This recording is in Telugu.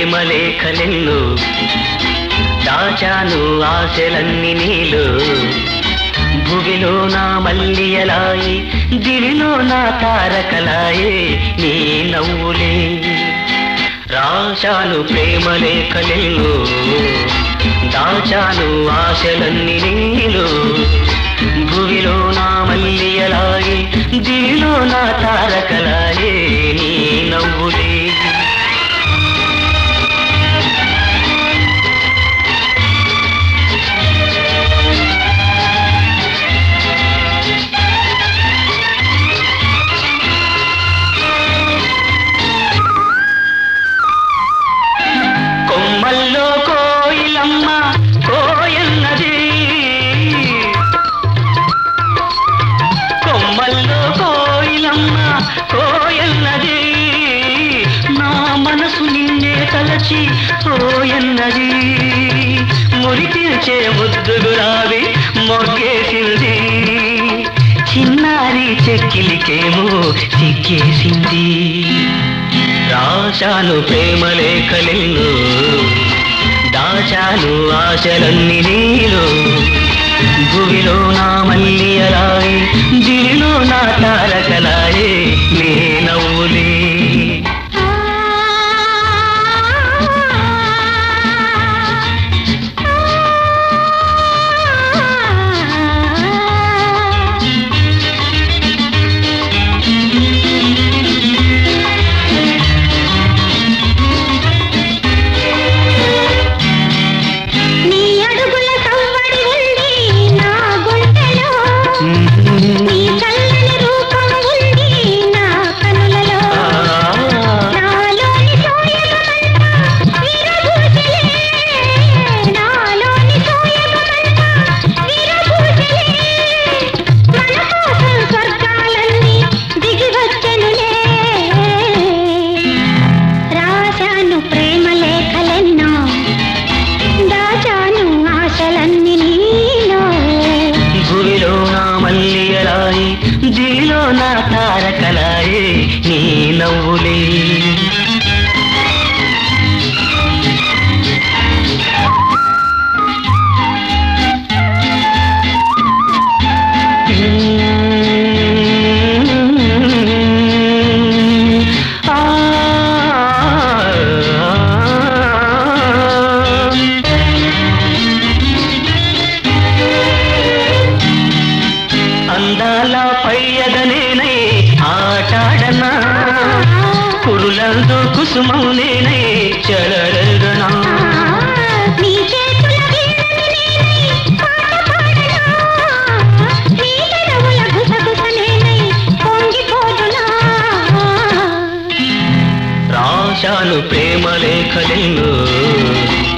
ప్రేమ లేఖలెన్ను దాచాను ఆశలన్నీ నీలో భువిలో నా మల్లియలాయి దివిలో నా తారకలాయే నీ నవ్వులే రాశాను ప్రేమ లేఖలెన్ను దాచాను ఆశలన్నీ నీలో భువిలో నా మల్లియలాయి దివిలో నా తారకలాయే నీ నవ్వులే కొమ్మల్లో కోయిలమ్మ కోయన్నది కొమ్మల్లో కోయిలమ్మ కోయన్నది నా మనసు నిన్నే తలచి కోయన్నది మురిపించే ముద్దు గులాబి మొగ్గేసింది చిన్నారి చెక్కిలికేమో సిగ్గేసింది రాశాను ప్రేమ లేఖలెన్ను దాచాను ఆశలన్నీ నీలో భువిలో నా మల్లియలాయి దివిలో నా తారకలాయే నీ నవ్వులే నీ అడుగుల సవ్వడి ఉంది నా గుండెలో నీ చల్లని రూపం ఉంది నా కనులలో నాలోని సోయగమంతా విరబూసలే నాలోని సోయగమంతా విరబూసలే మన కోసం స్వర్గాలన్నీ దిగి వచ్చెనులే రాశాను ప్రేమ లేఖలెన్నో దాచాను ఆశలన్నీ నీలో భూమిలో నా మల్లియలాయి దివిలో నా తారకలాయే నీ నవ్వులే అందాల పయ్యదనేనై ఆటాడనా కురులందు కుసుమం నేనై చలరగనా నీ చేతుల వీణని నేనై పాట పాడనా నీ పెదవుల గుసగుస నేనై పొంగిపోదునా రాశాను ప్రేమ లేఖలెన్ను